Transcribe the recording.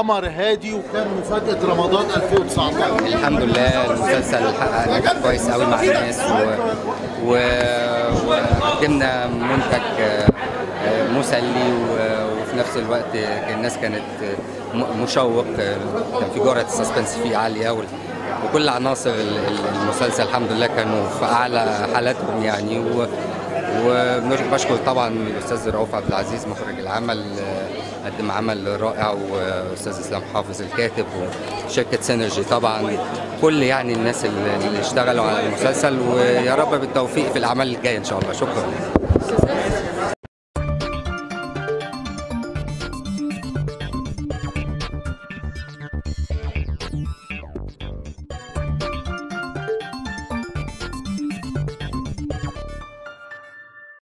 قمر هادي وكان مفاجاه رمضان 2019 الحمد لله المسلسل حقق نجاح كويس قوي مع الناس و... و... وقدمنا منتج آه، آه، مسلي و... وفي نفس الوقت كان الناس كانت م- مشوق آه، كان في جرعه السسبنس فيه عاليه وال... وكل عناصر ال- ال- المسلسل الحمد لله كانوا في اعلى حالاتهم يعني و... وبشكر طبعا الاستاذ رؤوف عبد العزيز مخرج العمل آه، قدم عمل رائع واستاذ اسلام حافظ الكاتب وشركه سينرجي طبعا كل يعني الناس اللي اللي اشتغلوا على المسلسل ويا رب بالتوفيق في الاعمال الجايه ان شاء الله شكرا